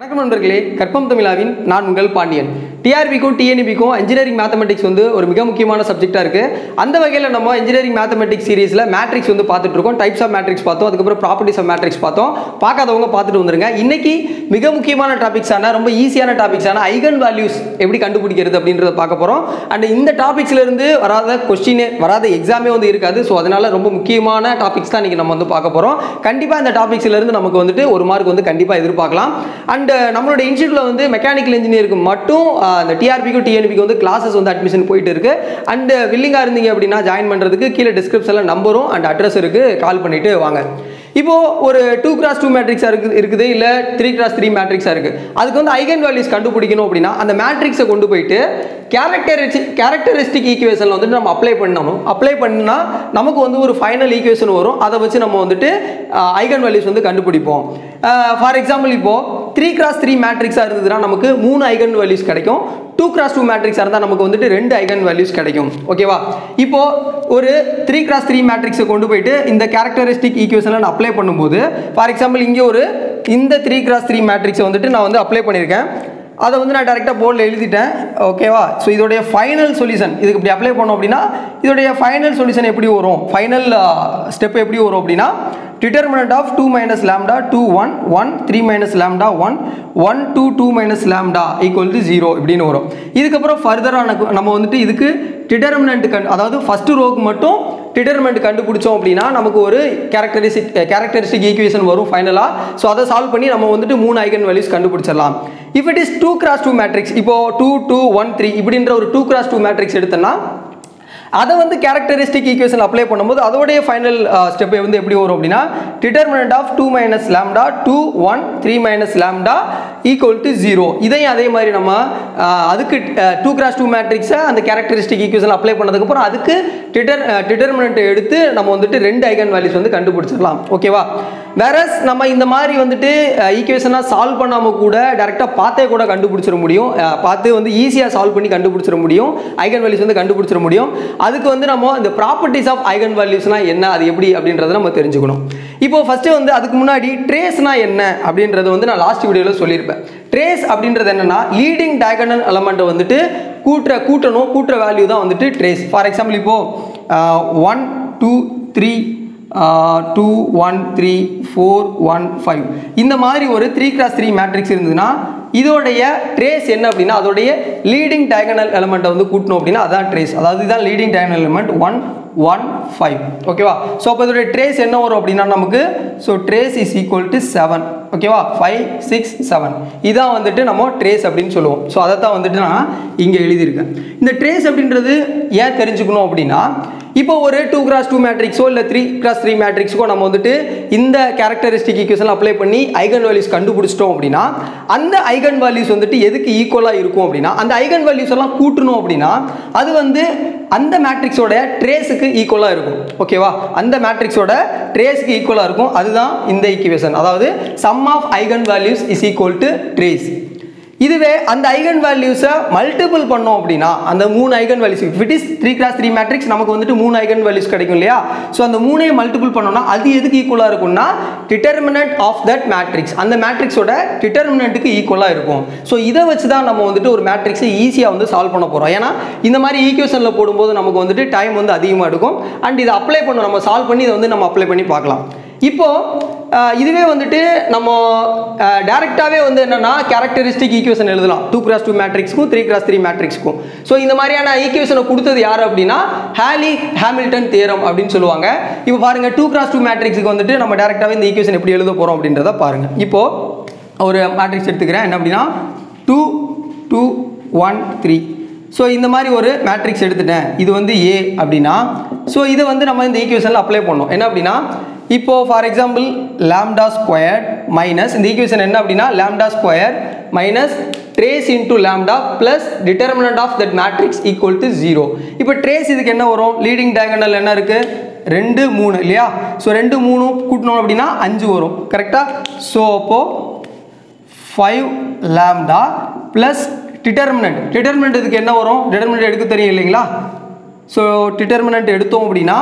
வணக்கம் நண்பர்களே கற்பம் தமிழாவின் நான் உங்கள் பாண்டியன் டிஆர்பிக்கும் டிஎன்பிக்கும் இன்ஜினியரிங் மேத்தமெட்டிக்ஸ் வந்து ஒரு மிக முக்கியமான சப்ஜெக்டாக இருக்குது அந்த வகையில் நம்ம இன்ஜினியரிங் மேத்தமெட்டிக்ஸ் சீரிஸில் மேட்ரிக்ஸ் வந்து பார்த்துட்டு இருக்கோம் டைப்ஸ் ஆஃப் மேட்ரிக்ஸ் பார்த்தோம் அதுக்கப்புறம் ப்ராப்பர்ட்டிஸ் ஆஃப் மேட்ரிக்ஸ் பார்த்தோம் பார்க்காதவங்க பார்த்துட்டு வந்துருங்க இன்னைக்கு மிக முக்கியமான டாபிக்ஸான ரொம்ப ஈஸியான டாபிக்ஸான ஐகன் வேல்யூஸ் எப்படி கண்டுபிடிக்கிறது அப்படின்றத பார்க்க போகிறோம் அண்ட் இந்த டாபிக்ஸ்ல இருந்து வராத கொஸ்டினே வராத எக்ஸாமே வந்து இருக்காது ஸோ அதனால ரொம்ப முக்கியமான டாபிக்ஸ் தான் இன்னைக்கு நம்ம வந்து பார்க்க போகிறோம் கண்டிப்பாக இந்த டாபிக்ஸ்ல இருந்து நமக்கு வந்துட்டு ஒரு மார்க் வந்து கண்டிப்பாக எதிர்பார்க்கலாம் அண்ட் நம்மளோட இன்ஸ்டியூட்டில் வந்து மெக்கானிக்கல் இன்ஜினியருக்கு மட்டும் ஆஹ், இந்த டிஆர்பிக்கும் டிஎன்பிக்கு வந்து கிளாஸஸ் வந்து அட்மிஷன் போயிட்டு இருக்கு அண்ட் வில்லிங்காக இருந்தீங்க அப்படின்னா ஜாயின் பண்ணுறதுக்கு கீழே டிஸ்கிரிப்ஷனில் நம்பரும் அண்ட் அட்ரஸ் இருக்கு கால் பண்ணிட்டு வாங்க இப்போ ஒரு டூ கிராஸ் டூ மேட்ரிக்ஸாக இருக்குது இருக்குது இல்லை த்ரீ கிராஸ் த்ரீ மேட்ரிக்ஸாக இருக்குது அதுக்கு வந்து ஐகன் வேல்யூஸ் கண்டுபிடிக்கணும் அப்படின்னா அந்த மேட்ரிக்ஸை கொண்டு போயிட்டு கேரக்டரிஸ்டிக் கேரக்டரிஸ்டிக் ஈக்குவேஷனில் வந்துட்டு நம்ம அப்ளை பண்ணணும் அப்ளை பண்ணால் நமக்கு வந்து ஒரு ஃபைனல் ஈக்குவேஷன் வரும் அதை வச்சு நம்ம வந்துட்டு ஐகன் வேல்யூஸ் வந்து கண்டுபிடிப்போம் ஃபார் எக்ஸாம்பிள் இப்போ த்ரீ கிராஸ் த்ரீ மேட்ரிக்ஸாக இருந்ததுன்னா நமக்கு மூணு ஐகன் வேல்யூஸ் கிடைக்கும் டூ கிராஸ் டூ மேட்ரிக்ஸாக இருந்தால் நமக்கு வந்துட்டு ரெண்டு ஐகன் வேல்யூஸ் கிடைக்கும் ஓகேவா இப்போ ஒரு த்ரீ கிராஸ் த்ரீ மேட்ரிக்ஸை கொண்டு போயிட்டு இந்த கேரக்டரிஸ்டிக் ஈக்குவேஷனில் நான் அப்ளை பண்ணும்போது ஃபார் எக்ஸாம்பிள் இங்கே ஒரு இந்த த்ரீ கிராஸ் த்ரீ மேட்ரிக்ஸை வந்துட்டு நான் வந்து அப்ளை பண்ணியிருக்கேன் அதை வந்து நான் டேரெக்டாக போர்டில் எழுதிட்டேன் ஓகேவா ஸோ இதோடைய ஃபைனல் சொல்யூஷன் இதுக்கு இப்படி அப்ளை பண்ணோம் அப்படின்னா இதோடைய ஃபைனல் சொல்யூஷன் எப்படி வரும் ஃபைனல் ஸ்டெப் எப்படி வரும் அப்படின்னா determinant of two minus lambda two one one three minus lambda one one two two minus lambda equal to zero இப்படின்னு வரும் இதுக்கப்புறம் ஃபர்தராக நம்ம வந்துட்டு இதுக்கு டிட்டர்மினன்ட் கண் அதாவது ஃபஸ்ட்டு ரோக்கு மட்டும் டிட்டர்மெண்ட் கண்டுபிடிச்சோம் அப்படின்னா நமக்கு ஒரு கேரக்டரிஸ்டிக் கேரக்டரிஸ்டிக் ஈக்குவேஷன் வரும் ஃபைனலாக ஸோ அதை சால்வ் பண்ணி நம்ம வந்துட்டு மூணு ஐகன் வேல்யூஸ் கண்டுபிடிச்சிடலாம் if it is two cross two matrix இப்போ டூ டூ ஒன் த்ரீ இப்படின்ற ஒரு டூ கிராஸ் டூ மேட்ரிக்ஸ் எடுத்தோன்னா அதை வந்து கேரக்டரிஸ்டிக் ஈக்குவேஷன் அப்ளை பண்ணும்போது அதோடைய ஃபைனல் ஸ்டெப் வந்து எப்படி வரும் அப்படின்னா determinant of two minus lambda two one three minus lambda equal to zero இதையும் அதே மாதிரி நம்ம அஹ், அதுக்கு டூ கிராஸ் டூ மேட்ரிக்ஸை அந்த கேரக்டரிஸ்டிக் ஈக்குவேஷன் அப்ளை பண்ணதுக்கப்புறம் அதுக்கு டிட்டர் டிட்டர்மினன்ட் எடுத்து நம்ம வந்துட்டு ரெண்டு ஐகன் வேல்யூஸ் வந்து கண்டுபிடிச்சிடலாம் ஓகேவா வேறஸ் நம்ம இந்த மாதிரி வந்துட்டு ஈக்குவேஷனாக சால்வ் பண்ணாமல் கூட டேரெக்டாக பார்த்தே கூட கண்டுபிடிச்சிட முடியும் அஹ், பார்த்து வந்து ஈஸியாக சால்வ் பண்ணி கண்டுபிடிச்சிட முடியும் ஐகன் வேல்யூஸ் வந்து கண்டுபிடிச்சிட முடியும் அதுக்கு வந்து நம்ம இந்த ப்ராப்பர்ட்டிஸ் ஆஃப் ஐகன் வேல்யூஸ்னால் என்ன அது எப்படி அப்படின்றத நம்ம தெரிஞ்சுக்கணும் இப்போ ஃபஸ்ட்டு வந்து அதுக்கு முன்னாடி ட்ரேஸ்னா என்ன அப்படின்றது வந்து நான் லாஸ்ட் வீடியோவில் சொல்லியிருப்பேன் ட்ரேஸ் அப்படின்றது என்னன்னா லீடிங் டயகனல் எலமெண்ட்டை வந்துட்டு கூட்டுற கூட்டணும் கூட்டுற வேல்யூ தான் வந்துட்டு ட்ரேஸ் ஃபார் எக்ஸாம்பிள் இப்போது one two three two one three four one five இந்த மாதிரி ஒரு த்ரீ கிராஸ் த்ரீ மேட்ரிக்ஸ் இருந்ததுன்னா இதோடைய ட்ரேஸ் என்ன அப்படின்னா அதோடைய லீடிங் டயகனல் எலமெண்ட்டை வந்து கூட்டணும் அப்படின்னா அதான் ட்ரேஸ் அதாவது இதுதான் leading diagonal element one one five ஓகேவா ஸோ அப்போ இதோடைய ட்ரேஸ் என்ன வரும் அப்படின்னா நமக்கு so trace is equal to seven ஓகேவா ஃபைவ் சிக்ஸ் செவன் இதான் வந்துட்டு நம்ம ட்ரேஸ் அப்படின்னு சொல்லுவோம் ஸோ அதை தான் வந்துட்டு நான் இங்கே எழுதியிருக்கேன் இந்த ட்ரேஸ் அப்படின்றது ஏன் தெரிஞ்சுக்கணும் அப்படின்னா இப்போ ஒரு டூ கிராஸ் டூ மேட்ரிக்ஸோ இல்லை த்ரீ கிராஸ் த்ரீ மேட்ரிக்ஸோ நம்ம வந்துட்டு இந்த கேரக்டரிஸ்டிக் ஈக்குவேஷன் அப்ளை பண்ணி ஐகன் வேல்யூஸ் கண்டுபிடிச்சிட்டோம் அப்படின்னா அந்த ஐகன் வேல்யூஸ் வந்துட்டு எதுக்கு ஈக்குவலாக இருக்கும் அப்படின்னா அந்த ஐகன் வேல்யூஸ் எல்லாம் கூட்டணும் அப்படின்னா அது வந்து அந்த மேட்ரிக்ஸோட ட்ரேஸுக்கு ஈக்குவலாக இருக்கும் ஓகேவா அந்த மேட்ரிக்ஸோட ட்ரேஸுக்கு ஈக்குவலாக இருக்கும் அதுதான் இந்த ஈக்குவேஷன் அதாவது sum of eigen values is equal to trace இதுவே அந்த ஐகன் வேல்யூஸை மல்டிபிள் பண்ணோம் அப்படின்னா அந்த மூணு eigen values if it is three cross three matrix நமக்கு வந்துட்டு மூணு ஐகன் வேல்யூஸ் கிடைக்கும் இல்லையா ஸோ அந்த மூணையும் மல்டிபிள் பண்ணோம்னா அது எதுக்கு ஈக்குவலாக இருக்கும்னா டிட்டர்மினன்ட் ஆஃப் தட் மேட்ரிக்ஸ் அந்த மேட்ரிக்ஸோட டிட்டர்மினன்ட்டுக்கு ஈக்குவலாக இருக்கும் ஸோ இதை வச்சு தான் நம்ம வந்துட்டு ஒரு மேட்ரிக்ஸை ஈஸியாக வந்து சால்வ் பண்ண போகிறோம் ஏன்னா இந்த மாதிரி ஈக்குவேஷனில் போடும்போது நமக்கு வந்துட்டு டைம் வந்து அதிகமாக எடுக்கும் அண்ட் இதை அப்ளை பண்ணணும் நம்ம சால்வ் பண்ணி இதை வந்து நம்ம அப்ளை பண்ணி பார்க்கலாம் இப்போ அஹ், இதுவே வந்துட்டு நம்ம டேரெக்டாகவே வந்து என்னன்னா கேரக்டரிஸ்டிக் ஈக்குவேஷன் எழுதலாம் டூ கிராஸ் டூ மேட்ரிக்ஸ்க்கும் த்ரீ கிராஸ் த்ரீ மேட்ரிக்ஸ்க்கும் ஸோ இந்த மாதிரியான ஈக்குவேஷனை கொடுத்தது யார் அப்படின்னா ஹேலி ஹேமில்டன் தியரம் அப்படின்னு சொல்லுவாங்க இப்போ பாருங்க டூ கிராஸ் டூ மேட்ரிக்ஸுக்கு வந்துட்டு நம்ம டேரெக்டாகவே இந்த ஈக்குவேஷன் எப்படி எழுத போகிறோம் அப்படின்றத பாருங்க இப்போ ஒரு மேட்ரிக்ஸ் எடுத்துக்கிறேன் என்ன அப்படின்னா two two one three so இந்த மாதிரி ஒரு மேட்ரிக்ஸ் எடுத்துட்டேன் இது வந்து ஏ அப்படின்னா ஸோ இதை வந்து நம்ம இந்த ஈக்குவேஷனில் அப்ளை பண்ணோம் என்ன அப்படின்னா இப்போ for example lambda square minus இந்த ஈக்குவேஷன் என்ன அப்படின்னா lambda square minus trace into lambda plus determinant of that matrix equal to zero இப்போ ட்ரேஸ் இதுக்கு என்ன வரும் லீடிங் டயகனல் என்ன இருக்குது ரெண்டு மூணு இல்லையா ஸோ ரெண்டு மூணு கூட்டணும் அப்படின்னா அஞ்சு வரும் கரெக்டாக ஸோ அப்போது five lambda plus determinant determinant இதுக்கு என்ன வரும் டிட்டர்மினன்ட் எடுக்க தெரியும் இல்லைங்களா ஸோ டிட்டர்மினன்ட் எடுத்தோம் அப்படின்னா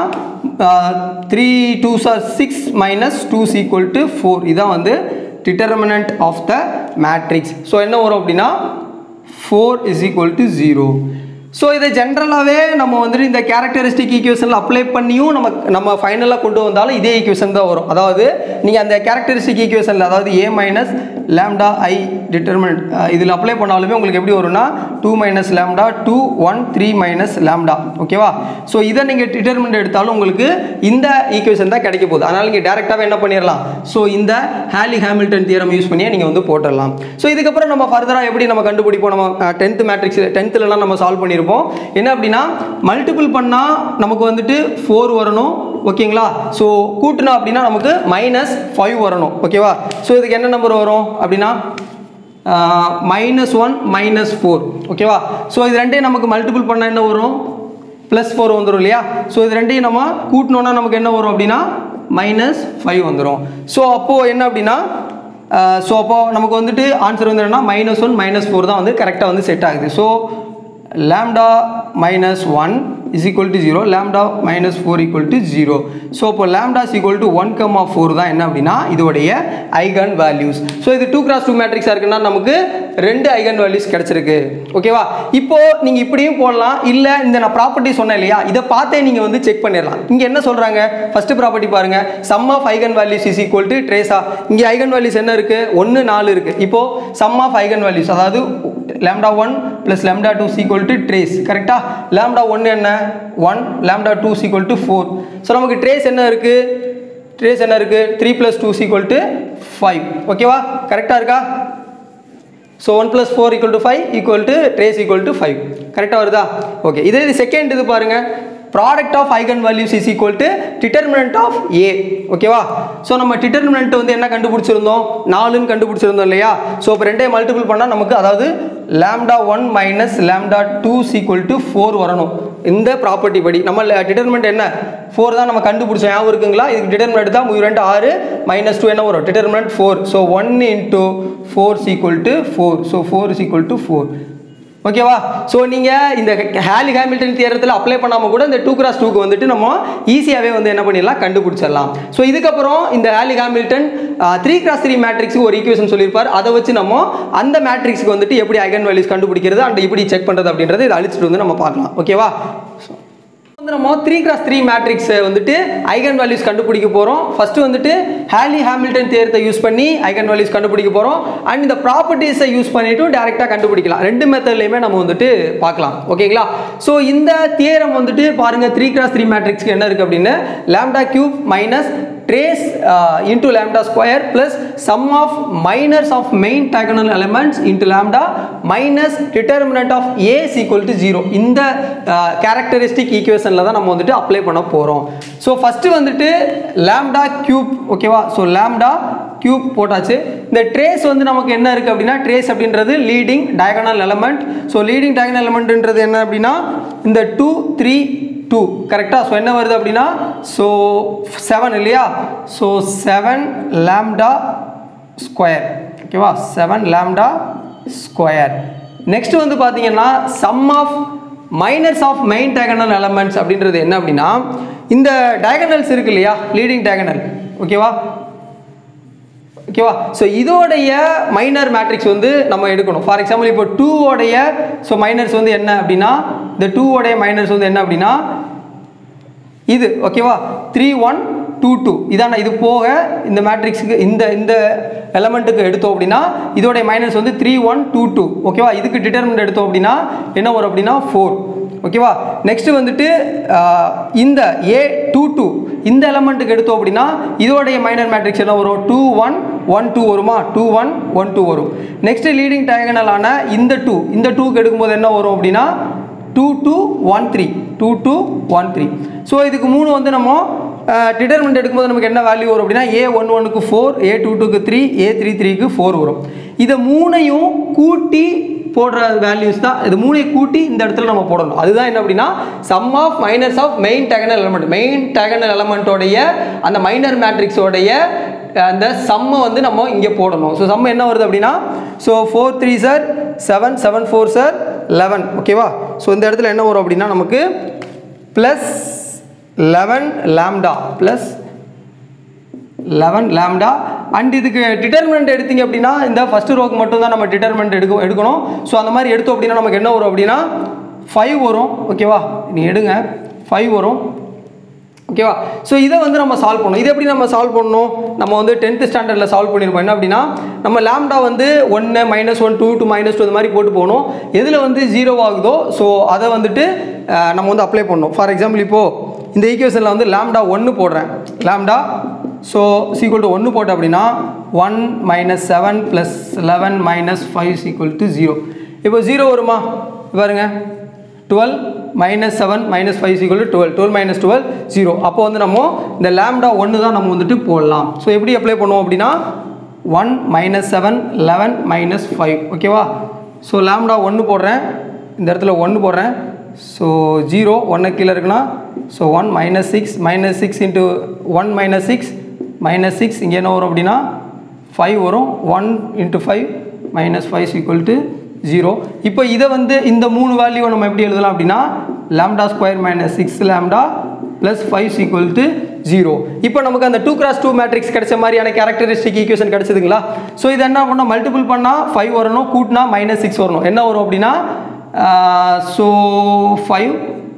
த்ரீ டூ சார் six minus two equal to four இதான் வந்து determinant of the matrix so என்ன வரும் அப்படின்னா four is equal to zero so இதை ஜென்ரலாகவே நம்ம வந்துட்டு இந்த கேரக்டரிஸ்டிக் ஈக்குவேஷனில் அப்ளை பண்ணியும் நம்ம நம்ம ஃபைனலாக கொண்டு வந்தாலும் இதே ஈக்குவேஷன் தான் வரும் அதாவது நீங்கள் அந்த கேரக்டரிஸ்டிக் ஈக்குவேஷனில் அதாவது A minus lambda I determinant இதில் அப்ளை பண்ணாலுமே உங்களுக்கு எப்படி வரும்னா two minus lambda two one three minus lambda ஓகேவா ஸோ இதை நீங்கள் டிட்டர்மினட் எடுத்தாலும் உங்களுக்கு இந்த ஈக்குவேஷன் தான் கிடைக்க போகுது அதனால் நீங்கள் டேரெக்டாகவே என்ன பண்ணிடலாம் ஸோ இந்த ஹேலி ஹேமில்டன் தியரம் யூஸ் பண்ணியே நீங்கள் வந்து போட்டுடலாம் ஸோ இதுக்கப்புறம் நம்ம ஃபர்தராக எப்படி நம்ம கண்டுபிடிப்போம் நம்ம டென்த்து மேட்ரிக்ஸ் டென்த்துலலாம் நம்ம சால்வ் பண்ணியிருப்போம் என்ன அப்படின்னா மல்டிபிள் பண்ணால் நமக்கு வந்துட்டு ஃபோர் வரணும் ஓகேங்களா ஸோ கூட்டினோம் அப்படின்னா நமக்கு மைனஸ் ஃபைவ் வரணும் ஓகேவா ஸோ இதுக்கு என்ன நம்பர் வரும் அப்படின்னா மைனஸ் ஒன் மைனஸ் ஃபோர் ஓகேவா ஸோ இது ரெண்டையும் நமக்கு மல்டிபிள் பண்ணால் என்ன வரும் ப்ளஸ் ஃபோர் வந்துடும் இல்லையா ஸோ இது ரெண்டையும் நம்ம கூட்டினோன்னா நமக்கு என்ன வரும் அப்படின்னா மைனஸ் ஃபைவ் வந்துடும் ஸோ அப்போது என்ன அப்படின்னா ஸோ அப்போ நமக்கு வந்துட்டு ஆன்சர் வந்து என்னன்னா மைனஸ் ஒன் மைனஸ் ஃபோர் தான் வந்து கரெக்டாக வந்து செட் ஆகுது so lambda minus one is equal to zero lambda minus four equal to zero so இப்போ lambda is equal to one come of four தான் என்ன அப்படின்னா இதோடைய ஐகன் வேல்யூஸ் ஸோ இது டூ கிராஸ் டூ மேட்ரிக்ஸாக இருக்குன்னா நமக்கு ரெண்டு ஐகன் வேல்யூஸ் கிடச்சிருக்கு ஓகேவா இப்போ நீங்கள் இப்படியும் போடலாம் இல்லை இந்த நான் ப்ராப்பர்ட்டி சொன்னேன் இல்லையா இதை பார்த்தே நீங்கள் வந்து செக் பண்ணிடலாம் இங்கே என்ன சொல்கிறாங்க ஃபஸ்ட்டு ப்ராப்பர்ட்டி பாருங்கள் sum of eigen values is equal to ட்ரேஸா இங்கே ஐகன் வேல்யூஸ் என்ன இருக்குது ஒன்று நாலு இருக்குது இப்போது சம் ஆஃப் ஐகன் வேல்யூஸ் அதாவது lambda 1 plus lambda 2 is equal to trace கரெக்டா lambda 1 என்ன 1 lambda 2 is equal to 4 so நமக்கு trace என்ன இருக்கு trace என்ன இருக்கு 3 plus 2 is equal to 5 ஓகேவா கரெக்டா இருக்கா so one plus four equal to five equal to trace equal to five கரெக்டாக வருதா ஓகே இதே இது செகண்ட் இது பாருங்க product of eigen values is equal to determinant of A ஓகேவா ஸோ நம்ம டிட்டர்மினன்ட் வந்து என்ன கண்டுபிடிச்சிருந்தோம் நாலுன்னு கண்டுபிடிச்சிருந்தோம் இல்லையா ஸோ இப்போ ரெண்டே மல்டிபிள் பண்ணால் நமக்கு அதாவது lambda one minus lambda two is equal to four வரணும் இந்த ப்ராப்பர்ட்டி படி நம்ம டிட்டர்மெண்ட் என்ன ஃபோர் தான் நம்ம கண்டுபிடிச்சோம் ஞாபகம் இருக்குங்களா இதுக்கு டிட்டர்மெண்ட் தான் ரெண்டு ஆறு மைனஸ் டூ என்ன வரும் determinant four so one into four is equal to four so four is equal to four ஓகேவா ஸோ நீங்கள் இந்த ஹேலி ஹேமில்டன் தியரத்தில் அப்ளை பண்ணாமல் கூட இந்த டூ கிராஸ் டூக்கு வந்துட்டு நம்ம ஈஸியாகவே வந்து என்ன பண்ணிடலாம் கண்டுபிடிச்சிடலாம் ஸோ இதுக்கப்புறம் இந்த Cayley Hamilton three cross three மேட்ரிக்ஸுக்கு ஒரு ஈக்குவேஷன் சொல்லியிருப்பார் அதை வச்சு நம்ம அந்த மேட்ரிக்ஸ்க்கு வந்துட்டு எப்படி ஐகன் வேல்யூஸ் கண்டுபிடிக்கிறது அண்ட் எப்படி செக் பண்ணுறது அப்படின்றது இதை அழிச்சிட்டு வந்து நம்ம பார்க்கலாம் ஓகேவா வந்து நம்ம த்ரீ கிராஸ் த்ரீ மேட்ரிக்ஸை வந்துட்டு ஐகன் வேல்யூஸ் கண்டுபிடிக்க போகிறோம் ஃபஸ்ட்டு வந்துட்டு ஹேலி ஹாமில்டன் தேர்த்தை யூஸ் பண்ணி ஐகன் வேல்யூஸ் கண்டுபிடிக்க போகிறோம் அண்ட் இந்த ப்ராப்பர்ட்டிஸை யூஸ் பண்ணிட்டு டேரெக்டாக கண்டுபிடிக்கலாம் ரெண்டு மெத்தட்லையுமே நம்ம வந்துட்டு பார்க்கலாம் ஓகேங்களா ஸோ இந்த தியரம் வந்துட்டு பாருங்கள் த்ரீ கிராஸ் த்ரீ மேட்ரிக்ஸ்க்கு என்ன இருக்குது அப்படின்னு lambda cube minus trace uh, into lambda square plus sum of minors of main diagonal elements into lambda minus determinant of a is equal to 0 இந்த கேரக்டரிஸ்டிக் ஈக்குவேஷனில் தான் நம்ம வந்துட்டு அப்ளை பண்ண போகிறோம் ஸோ ஃபஸ்ட்டு வந்துட்டு லேம்டா கியூப் ஓகேவா so lambda cube போட்டாச்சு இந்த ட்ரேஸ் வந்து நமக்கு என்ன இருக்குது அப்படின்னா ட்ரேஸ் அப்படின்றது leading diagonal element so leading diagonal எலமெண்ட்ன்றது என்ன அப்படின்னா இந்த டூ த்ரீ டூ கரெக்டாக ஸோ என்ன வருது அப்படின்னா ஸோ செவன் இல்லையா ஸோ செவன் லேம்டா ஸ்கொயர் ஓகேவா செவன் லேம்டா ஸ்கொயர் நெக்ஸ்ட் வந்து பார்த்தீங்கன்னா sum of minors of main diagonal elements அப்படின்றது என்ன அப்படின்னா இந்த டயகனல்ஸ் இருக்கு இல்லையா லீடிங் டயகனல் ஓகேவா ஓகேவா ஸோ இதோடைய மைனர் மேட்ரிக்ஸ் வந்து நம்ம எடுக்கணும் ஃபார் எக்ஸாம்பிள் இப்போ டூவோடைய ஸோ மைனர்ஸ் வந்து என்ன அப்படின்னா இந்த டூவோடைய மைனர்ஸ் வந்து என்ன அப்படின்னா இது ஓகேவா த்ரீ ஒன் டூ டூ இதான இது போக இந்த மேட்ரிக்ஸுக்கு இந்த இந்த எலமெண்ட்டுக்கு எடுத்தோம் அப்படின்னா இதோடைய மைனஸ் வந்து த்ரீ ஒன் டூ டூ ஓகேவா இதுக்கு டிட்டர்மெண்ட் எடுத்தோம் அப்படின்னா என்ன வரும் அப்படின்னா ஃபோர் ஓகேவா நெக்ஸ்ட் வந்துட்டு ஆஹ், இந்த ஏ டூ டூ இந்த எலமெண்ட்டுக்கு எடுத்தோம் அப்படின்னா இதோடைய மைனர் மேட்ரிக்ஸ் என்ன வரும் டூ ஒன் ஒன் டூ வருமா டூ ஒன் ஒன் டூ வரும் நெக்ஸ்ட் லீடிங் டயகனலான இந்த டூ இந்த டூக்கு எடுக்கும்போது என்ன வரும் அப்படின்னா two two one three two two one three so இதுக்கு மூணு வந்து நம்ம டிட்டர்மெண்ட் எடுக்கும்போது நமக்கு என்ன வேல்யூ வரும் அப்படின்னா ஏ ஒன் ஒனுக்கு ஃபோர் ஏ டூ டூக்கு த்ரீ ஏ த்ரீ த்ரீக்கு ஃபோர் வரும் இதை மூணையும் கூட்டி போடுற வேல்யூஸ் தான் இது மூணையும் கூட்டி இந்த இடத்துல நம்ம போடணும் அதுதான் என்ன அப்படின்னா sum of minors of main diagonal element main diagonal எலமெண்ட்டோடைய அந்த மைனர் மேட்ரிக்ஸோடைய அந்த சம்மை வந்து நம்ம இங்கே போடணும் ஸோ சம் என்ன வருது அப்படின்னா ஸோ ஃபோர் த்ரீ சார் செவன் செவன் ஃபோர் சார் லெவன் ஓகேவா ஸோ இந்த இடத்துல என்ன வரும் அப்படின்னா நமக்கு plus eleven lambda plus eleven lambda and இதுக்கு டிட்டர்மினன்ட் எடுத்தீங்க அப்படின்னா இந்த ஃபஸ்ட்டு ரோக்கு மட்டும் தான் நம்ம டிட்டர்மினன்ட் எடுக்க எடுக்கணும் ஸோ அந்த மாதிரி எடுத்தோம் அப்படின்னா நமக்கு என்ன வரும் அப்படின்னா ஃபைவ் வரும் ஓகேவா நீ எடுங்க ஃபைவ் வரும் ஓகேவா ஸோ இதை வந்து நம்ம சால்வ் பண்ணணும் இதை எப்படி நம்ம சால்வ் பண்ணணும் நம்ம வந்து டென்த்து ஸ்டாண்டர்டில் சால்வ் பண்ணியிருப்போம் என்ன அப்படின்னா நம்ம லேம்டா வந்து ஒன்று minus one two two minus two இந்த மாதிரி போட்டு போகணும் எதில் வந்து ஜீரோ ஆகுதோ ஸோ அதை வந்துட்டு அஹ், நம்ம வந்து அப்ளை பண்ணணும் ஃபார் எக்ஸாம்பிள் இப்போது இந்த ஈக்குவேஷனில் வந்து லேம்டா ஒன்று போடுறேன் லேம்டா ஸோ சீக்குவல் டு ஒன்று போட்டேன் அப்படின்னா one minus seven plus eleven minus five is equal to zero இப்போ ஜீரோ வருமா பாருங்க twelve minus seven minus five is equal twelve twelve minus twelve zero அப்போ வந்து நம்ம இந்த லேம்டா ஒன்று தான் நம்ம வந்துட்டு போடலாம் ஸோ எப்படி அப்ளை பண்ணுவோம் அப்படின்னா one minus seven eleven minus five ஓகேவா ஸோ லேம்டா ஒன்று போடுறேன் இந்த இடத்துல ஒன்று போடுறேன் ஸோ ஜீரோ ஒன்று கீழே இருக்குன்னா so one minus six minus six into one minus six minus six இங்கே என்ன வரும் அப்படின்னா ஃபைவ் வரும் one into five minus five equal to zero இப்போ இதை வந்து இந்த மூணு வேல்யூவை நம்ம எப்படி எழுதலாம் அப்படின்னா lambda square minus six lambda plus five equal to zero இப்போ நமக்கு அந்த டூ கிராஸ் டூ மேட்ரிக்ஸ் கிடைச்ச மாதிரியான கேரக்டரிஸ்டிக் ஈக்குவேஷன் கிடைச்சதுங்களா ஸோ இது என்ன பண்ணோம் மல்டிபிள் பண்ணால் ஃபைவ் வரணும் கூட்டினா மைனஸ் சிக்ஸ் வரணும் என்ன வரும் அப்படின்னா so five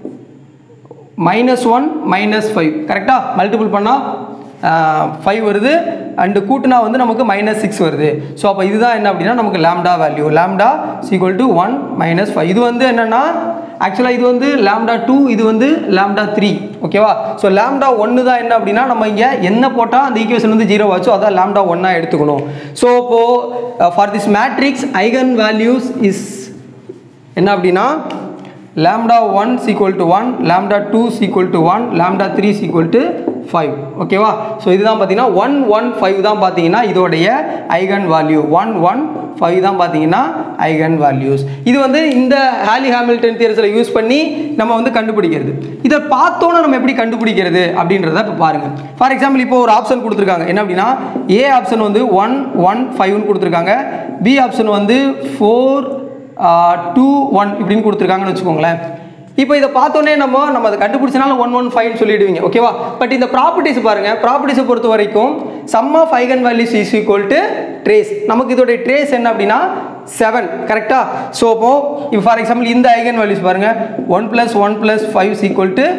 minus one minus five கரெக்டாக மல்டிபிள் பண்ணால் ஃபைவ் வருது அண்டு கூட்டினா வந்து நமக்கு மைனஸ் சிக்ஸ் வருது ஸோ அப்போ இதுதான் என்ன அப்படின்னா நமக்கு lambda value lambda is equal to one minus five இது வந்து என்னென்னா ஆக்சுவலாக இது வந்து லேம்டா டூ இது வந்து லேம்டா த்ரீ ஓகேவா ஸோ லேம்டா ஒன்று தான் என்ன அப்படின்னா நம்ம இங்கே என்ன போட்டால் அந்த ஈக்குவேஷன் வந்து ஜீரோ ஆச்சோ அதான் லேம்டா ஒன்னாக எடுத்துக்கணும் ஸோ இப்போது for this matrix eigen values is என்ன அப்படின்னா lambda 1 equal to 1 lambda 2 equal to 1 lambda 3 equal to 5 ஓகேவா ஸோ இதுதான் பார்த்தீங்கன்னா ஒன் ஒன் ஃபைவ் தான் பார்த்தீங்கன்னா இதோடைய eigen value one one five தான் பார்த்தீங்கன்னா ஐகன் வேல்யூஸ் இது வந்து இந்த ஹாலி ஹாமில்டன் தியரஸில் யூஸ் பண்ணி நம்ம வந்து கண்டுபிடிக்கிறது இதை பார்த்தோன்னே நம்ம எப்படி கண்டுபிடிக்கிறது அப்படின்றத இப்போ பாருங்கள் ஃபார் எக்ஸாம்பிள் இப்போ ஒரு ஆப்ஷன் கொடுத்துருக்காங்க என்ன அப்படின்னா ஏ ஆப்ஷன் வந்து ஒன் ஒன் ஃபைவ்னு கொடுத்துருக்காங்க பி ஆப்ஷன் வந்து ஃபோர் டூ ஒன் இப்படின்னு கொடுத்துருக்காங்கன்னு வச்சுக்கோங்களேன் இப்போ இதை பார்த்தோன்னே நம்ம நம்ம அதை கண்டுபிடிச்சனால ஒன் ஒன் ஃபைவ்னு சொல்லிடுவீங்க ஓகேவா பட் இந்த ப்ராப்பர்ட்டிஸ் பாருங்கள் ப்ராப்பர்ட்டிஸை பொறுத்த வரைக்கும் sum of eigen values is equal to trace நமக்கு இதோடைய ட்ரேஸ் என்ன அப்படின்னா செவன் கரெக்டாக ஸோ அப்போ இப்போ ஃபார் எக்ஸாம்பிள் இந்த ஐகன் வேல்யூஸ் பாருங்கள் one plus one plus five equal to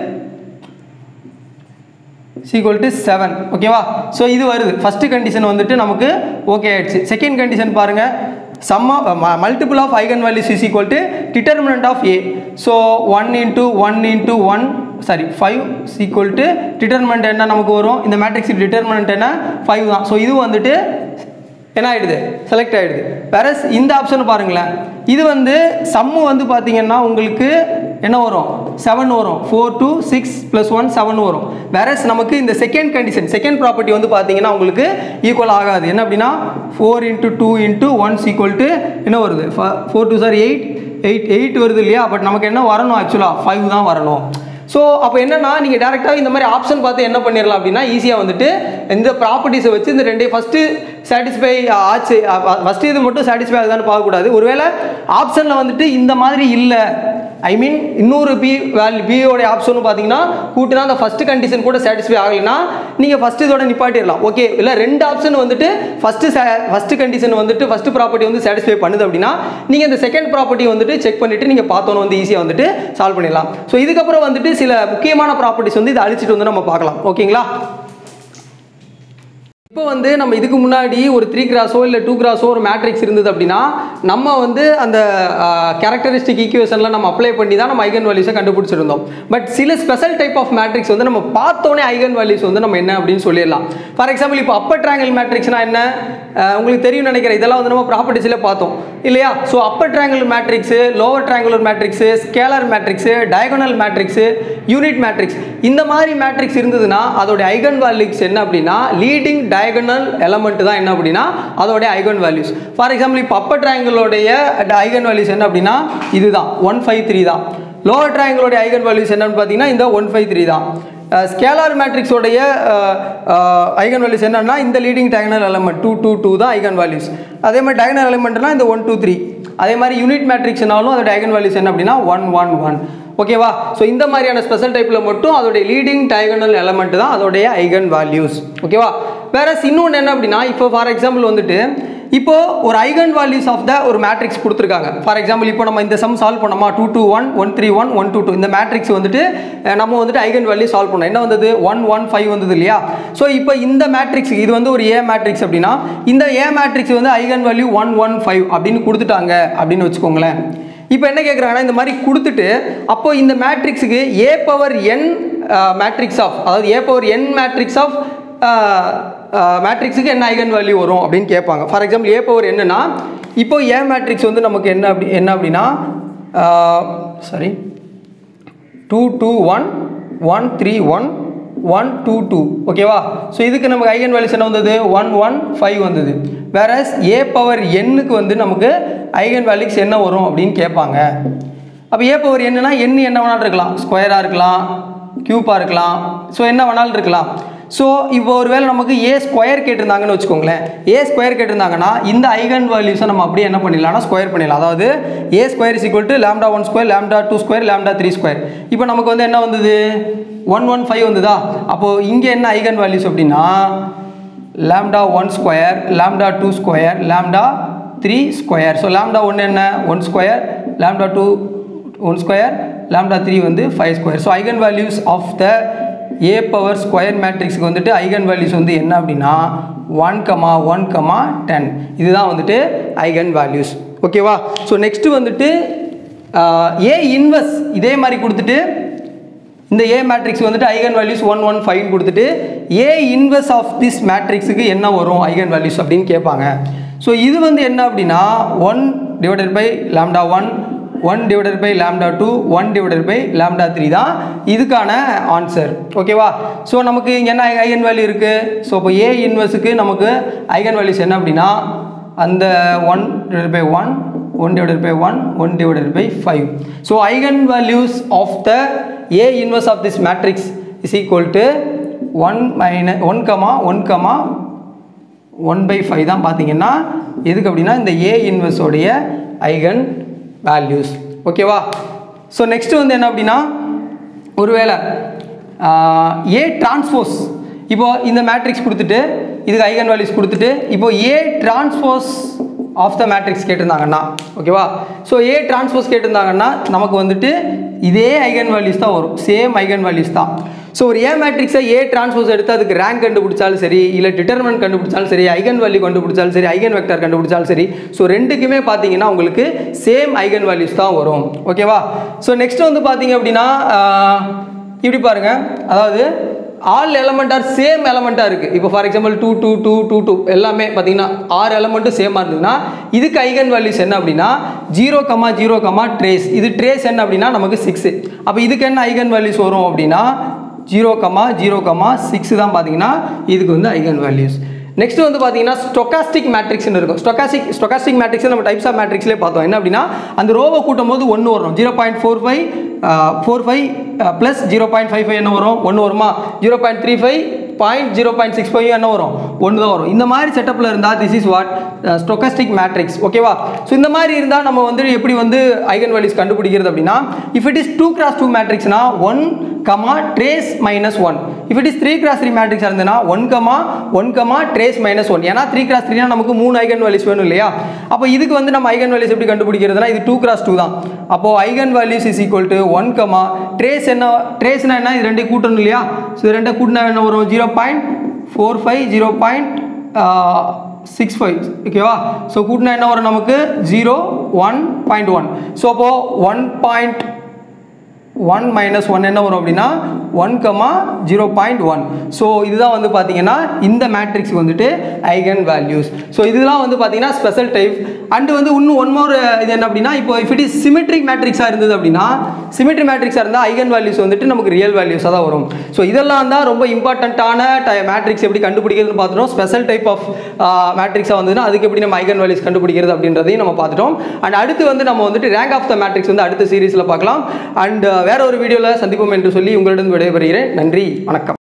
equal to seven ஓகேவா ஸோ இது வருது ஃபஸ்ட்டு கண்டிஷன் வந்துட்டு நமக்கு ஓகே ஆயிடுச்சு செகண்ட் கண்டிஷன் பாருங்கள் sum multiple of eigen values is equal to determinant of A so one into one into one sorry five equal to determinant என்ன நமக்கு வரும் இந்த மேட்ரிக்ஸ் டிட்டர்மினன்ட் என்ன ஃபைவ் தான் ஸோ இது வந்துட்டு என்ன ஆகிடுது செலக்ட் ஆகிடுது வேற இந்த ஆப்ஷன் பாருங்களேன் இது வந்து சம்மு வந்து பார்த்தீங்கன்னா உங்களுக்கு என்ன வரும் செவன் வரும் four two six plus one seven வரும் வேற நமக்கு இந்த செகண்ட் கண்டிஷன் செகண்ட் ப்ராப்பர்ட்டி வந்து பார்த்தீங்கன்னா உங்களுக்கு ஈக்குவல் ஆகாது என்ன அப்படின்னா four into two into ones equal to என்ன வருது four two sir eight eight eight வருது இல்லையா பட் நமக்கு என்ன வரணும் ஆக்சுவலாக ஃபைவ் தான் வரணும் ஸோ அப்போ என்னன்னா நீங்கள் டேரெக்டாக இந்த மாதிரி ஆப்ஷன் பார்த்து என்ன பண்ணிடலாம் அப்படின்னா ஈஸியாக வந்துட்டு இந்த ப்ராப்பர்ட்டிஸை வச்சு இந்த ரெண்டே ஃபஸ்ட்டு சாட்டிஸ்ஃபை ஆச்சு ஃபஸ்ட்டு இது மட்டும் சாட்டிஸ்ஃபை ஆகுதான்னு பார்க்கக்கூடாது ஒருவேளை ஆப்ஷனில் வந்துட்டு இந்த மாதிரி இல்லை ஐ மீன் இன்னொரு பி வேல்யூ பியோடைய ஆப்ஷனும் பார்த்தீங்கன்னா கூட்டினா அந்த ஃபஸ்ட்டு கண்டிஷன் கூட சாட்டிஸ்ஃபை ஆகலைன்னா நீங்கள் ஃபஸ்ட்டு இதோட நிப்பாட்டிடலாம் ஓகே இல்லை ரெண்டு ஆப்ஷன் வந்துட்டு ஃபஸ்ட்டு ஃபஸ்ட்டு கண்டிஷன் வந்துட்டு ஃபஸ்ட்டு ப்ராப்பர்ட்டி வந்து சாட்டிஸ்ஃபை பண்ணுது அப்படின்னா நீங்கள் இந்த செகண்ட் ப்ராப்பர்ட்டி வந்துட்டு செக் பண்ணிவிட்டு நீங்கள் பார்த்தோன்னு வந்து ஈஸியாக வந்துட்டு சால்வ் பண்ணிடலாம் ஸோ இதுக்கப்புறம் வந்துட்டு சில முக்கியமான ப்ராப்பர்ட்டிஸ் வந்து இதை அழிச்சிட்டு வந்து நம்ம பார்க்கலாம் ஓகேங்களா இப்போ வந்து நம்ம இதுக்கு முன்னாடி ஒரு த்ரீ கிராஸோ இல்லை டூ கிராஸோ ஒரு மேட்ரிக்ஸ் இருந்தது அப்படின்னா நம்ம வந்து அந்த கேரக்டரிஸ்டிக் ஈக்குவேஷனில் நம்ம அப்ளை பண்ணி தான் நம்ம ஐகன் வேல்யூஸை கண்டுபிடிச்சிருந்தோம் பட் சில ஸ்பெஷல் டைப் ஆஃப் மேட்ரிக்ஸ் வந்து நம்ம பார்த்தோன்னே ஐகன் வேல்யூஸ் வந்து நம்ம என்ன அப்படின்னு சொல்லிடலாம் ஃபார் எக்ஸாம்பிள் இப்போ அப்பர் ட்ராங்கல் மேட்ரிக்ஸ்னா என்ன அஹ் உங்களுக்கு தெரியும் நினைக்கிறேன் இதெல்லாம் வந்து நம்ம ப்ராப்பர்ட்டிஸில் பார்த்தோம் இல்லையா so upper triangular matrix lower triangular matrix scalar matrix diagonal matrix unit matrix இந்த மாதிரி மேட்ரிக்ஸ் இருந்ததுன்னா அதோட ஐகன் வேல்யூஸ் என்ன அப்படின்னா லீடிங் டயகனல் எலமெண்ட் தான் என்ன அப்படின்னா அதோடைய ஐகன் வேல்யூஸ் ஃபார் எக்ஸாம்பிள் இப்போ அப்பர் ட்ராயங்கிளோடைய ஐகன் வேல்யூஸ் என்ன அப்படின்னா இதுதான் ஒன் ஃபைவ் த்ரீ தான் லோவர் ட்ராயங்கிளோடைய ஐகன் வேல்யூஸ் என்னன்னு பார்த்தீங்கன்னா இந்த ஒன் ஃபைவ் த்ரீ தான் ஸ்கேலார் மேட்ரிக்ஸோடைய ஐகன் வேல்யூஸ் என்னன்னா இந்த leading diagonal element two two two தான் ஐகன் வேல்யூஸ் அதே மாதிரி டயகனல் எலமெண்ட்னா இந்த ஒன் டூ த்ரீ அதே மாதிரி யூனிட் மேட்ரிக்ஸ்னாலும் அதோட ஐகன் வேல்யூஸ் என்ன அப்படின்னா ஒன் ஒன் ஒன் ஓகேவா ஸோ இந்த மாதிரியான ஸ்பெஷல் டைப்பில் மட்டும் அதோடைய லீடிங் டயகனல் எலமெண்ட் தான் அதோடைய ஐகன் வேல்யூஸ் ஓகேவா வேற இன்னொன்று என்ன அப்படின்னா இப்போ ஃபார் எக்ஸாம்பிள் வந்துட்டு இப்போ ஒரு ஐகன் வேல்யூஸ் ஆஃப் த ஒரு மேட்ரிக்ஸ் கொடுத்துருக்காங்க ஃபார் எக்ஸாம்பிள் இப்போ நம்ம இந்த சம் சால்வ் பண்ணோமா two two one one three one one two two இந்த மேட்ரிக்ஸ் வந்துட்டு அஹ், நம்ம வந்துட்டு ஐகன் வேல்யூ சால்வ் பண்ணோம் என்ன வந்தது ஒன் ஒன் ஃபைவ் வந்தது இல்லையா ஸோ இப்போ இந்த மேட்ரிக்ஸ் இது வந்து ஒரு ஏ மேட்ரிக்ஸ் அப்படின்னா இந்த ஏ மேட்ரிக்ஸ் வந்து eigen value one one five அப்படின்னு கொடுத்துட்டாங்க அப்படின்னு வச்சுக்கோங்களேன் இப்போ என்ன கேட்குறாங்கன்னா இந்த மாதிரி கொடுத்துட்டு அப்போ இந்த மேட்ரிக்ஸுக்கு A power N matrix of அதாவது A power N matrix of மேட்ரிக்ஸுக்கு என்ன ஐகன் வேல்யூ வரும் அப்படின்னு கேட்பாங்க ஃபார் எக்ஸாம்பிள் ஏ பவர் என்னன்னா இப்போ ஏ மேட்ரிக்ஸ் வந்து நமக்கு என்ன அப்படி என்ன அப்படின்னா sorry two two one one three one one two two ஓகேவா ஸோ இதுக்கு நமக்கு ஐகன் வேல்யூஸ் என்ன வந்தது ஒன் ஒன் ஃபைவ் வந்தது வேற ஏ பவர் எண்ணுக்கு வந்து நமக்கு ஐகன் வேல்யூஸ் என்ன வரும் அப்படின்னு கேட்பாங்க அப்போ ஏ பவர் என்னன்னா எண் என்ன வேணாலும் இருக்கலாம் ஸ்கொயராக இருக்கலாம் க்யூப்பாக இருக்கலாம் ஸோ என்ன வேணாலும் இருக்கலாம் ஸோ இப்போ ஒருவேளை நமக்கு ஏ ஸ்கொயர் கேட்டிருந்தாங்கன்னு வச்சுக்கோங்களேன் ஏ ஸ்கொயர் கேட்டிருந்தாங்கன்னா இந்த ஐகன் வேல்யூஸை நம்ம அப்படியே என்ன பண்ணிடலாம்னா ஸ்கொயர் பண்ணிடலாம் அதாவது A square is equal to lambda one square lambda two square lambda three square இப்போ நமக்கு வந்து என்ன வந்தது ஒன் ஒன் ஃபைவ் வந்ததா அப்போது இங்கே என்ன ஐகன் வேல்யூஸ் அப்படின்னா lambda one square lambda two square lambda three square so lambda ஒன்று என்ன one square lambda two one square lambda three வந்து five square so eigen values of the A power square மேட்ரிக்ஸ்க்கு வந்துட்டு eigen values வந்து என்ன அப்படின்னா one comma one comma ten இதுதான் வந்துட்டு ஐகன் வேல்யூஸ் ஓகேவா ஸோ நெக்ஸ்ட்டு வந்துட்டு ஏ இன்வெஸ் இதே மாதிரி கொடுத்துட்டு இந்த ஏ மேட்ரிக்ஸ் வந்துட்டு eigen values one one five கொடுத்துட்டு ஏ இன்வெர்ஸ் ஆஃப் திஸ் மேட்ரிக்ஸுக்கு என்ன வரும் ஐகன் வேல்யூஸ் அப்படின்னு கேட்பாங்க ஸோ இது வந்து என்ன அப்படின்னா one divided by lambda one one divided by lambda two one divided by lambda three தான் இதுக்கான ஆன்சர் ஓகேவா ஸோ நமக்கு இங்கே என்ன ஐகன் வேல்யூ இருக்குது ஸோ இப்போ ஏ இன்வெர்ஸுக்கு நமக்கு ஐகன் வேல்யூஸ் என்ன அப்படின்னா அந்த one divided by one one divided by one one divided by five so eigen values of the A inverse of this matrix is equal to one minus one comma one comma one by five தான் பார்த்தீங்கன்னா எதுக்கு அப்படின்னா இந்த ஏ இன்வெர்ஸோடைய eigen values ஓகேவா ஸோ next வந்து என்ன அப்படின்னா ஒருவேளை ஏ டிரான்ஸ்போஸ் இப்போ இந்த மேட்ரிக்ஸ் கொடுத்துட்டு இதுக்கு ஐகன் வேல்யூஸ் கொடுத்துட்டு இப்போ A transpose of the matrix கேட்டிருந்தாங்கன்னா ஓகேவா ஸோ ஏ டிரான்ஸ்போஸ் கேட்டிருந்தாங்கன்னா நமக்கு வந்துட்டு இதே ஐகன் வேல்யூஸ் தான் வரும் சேம் ஐகன் வேல்யூஸ் தான் ஸோ ஒரு ஏ மேட்ரிக்ஸை ஏ டிரான்ஸ்போஸ் எடுத்து அதுக்கு ரேங்க் கண்டுபிடிச்சாலும் சரி இல்லை டிட்டர்மெண்ட் கண்டுபிடிச்சாலும் சரி ஐகன் வேல்யூ கண்டுபிடிச்சாலும் சரி ஐகன் வெக்டர் கண்டுபிடிச்சாலும் சரி ஸோ ரெண்டுக்குமே பார்த்தீங்கன்னா உங்களுக்கு சேம் ஐகன் வேல்யூஸ் தான் வரும் ஓகேவா ஸோ நெக்ஸ்ட் வந்து பார்த்தீங்க அப்படின்னா ஆஹ், இப்படி பாருங்க அதாவது ஆல் எலமெண்ட் ஆர் சேம் எலமெண்ட்டாக இருக்குது இப்போ for example two two two two two எல்லாமே பார்த்தீங்கன்னா ஆறு எலமெண்ட்டும் சேமாக இருந்ததுன்னா இதுக்கு ஐகன் வேல்யூஸ் என்ன அப்படின்னா zero comma zero comma trace இது ட்ரேஸ் என்ன அப்படின்னா நமக்கு சிக்ஸு அப்போ இதுக்கு என்ன ஐகன் வேல்யூஸ் வரும் அப்படின்னா zero comma zero comma six தான் பார்த்தீங்கன்னா இதுக்கு வந்து ஐகன் வேல்யூஸ் நெக்ஸ்ட் வந்து பார்த்தீங்கன்னா ஸ்டொகாஸ்டிக் மேட்ரிக்ஸ்னு இருக்கும் ஸ்டொகாஸ்டிக் ஸ்டொகாஸ்டிக் மேட்ரிக்ஸ் நம்ம டைப்ஸ் ஆஃப் மேட்ரிக்ஸ்லேயே பார்த்தோம் என்ன அப்படின்னா அந்த ரோவை கூட்டும் போது ஒன்று வரும் zero point four five four five plus zero point five five என்ன வரும் ஒன்று வருமா zero point three five point zero point six five என்ன வரும் ஒன்று தான் வரும் இந்த மாதிரி செட்டப்பில் இருந்தால் this is what stochastic matrix ஓகேவா ஸோ இந்த மாதிரி இருந்தால் நம்ம வந்து எப்படி வந்து ஐகன் வேல்யூஸ் கண்டுபிடிக்கிறது அப்படின்னா if it is two cross two மேட்ரிக்ஸ்னா one comma trace minus one if it is three cross three matrix இருந்ததுன்னா one comma one comma trace minus one ஏன்னா த்ரீ கிராஸ் த்ரீனா நமக்கு மூணு ஐகன் வேல்யூஸ் வேணும் இல்லையா அப்போ இதுக்கு வந்து நம்ம ஐகன் வேல்யூஸ் எப்படி கண்டுபிடிக்கிறதுனா இது டூ கிராஸ் டூ தான் அப்போது eigen values is equal to one comma trace என்ன ட்ரேஸ்னா என்ன இது ரெண்டையும் கூட்டணும் இல்லையா ஸோ இது ரெண்டை கூட்டினா என்ன வரும் zero point four five zero point six five ஓகேவா ஸோ கூட்டினா என்ன வரும் நமக்கு zero one point one so அப்போது one point one minus one என்ன வரும் அப்படின்னா one comma zero point one so இதுதான் வந்து பார்த்தீங்கன்னா இந்த மேட்ரிக்ஸ் வந்துட்டு ஐகன் வேல்யூஸ் ஸோ இதெல்லாம் வந்து பார்த்தீங்கன்னா ஸ்பெஷல் டைப் அண்டு வந்து இன்னும் ஒன் மோர் இது என்ன அப்படின்னா இப்போ இஃப் இட் இஸ் சிமெட்ரிக் மேட்ரிக்ஸாக இருந்தது அப்படின்னா சிமெட்ரி மேட்ரிக்ஸாக இருந்தால் ஐகன் வேல்யூஸ் வந்துட்டு நமக்கு ரியல் வேல்யூஸாக தான் வரும் ஸோ இதெல்லாம் தான் ரொம்ப இம்பார்ட்டண்ட்டான டை மேட்ரிக்ஸ் எப்படி கண்டுபிடிக்கிறதுன்னு பார்த்துட்டோம் ஸ்பெஷல் டைப் ஆஃப் மேட்ரிக்ஸாக வந்ததுன்னா அதுக்கு எப்படி நம்ம ஐகன் வேல்யூஸ் கண்டுபிடிக்கிறது அப்படின்றதையும் நம்ம பார்த்துட்டோம் அண்ட் அடுத்து வந்து நம்ம வந்துட்டு ரேங்க் ஆஃப் த மேட்ரிக்ஸ் வந்து அடுத்த சீரீஸில் பார்க்கலாம் அண்ட் வேற ஒரு வீடியோவில் சந்திப்போம் என்று சொல்லி உங்களிடம் விடைபெறுகிறேன் நன்றி வணக்கம்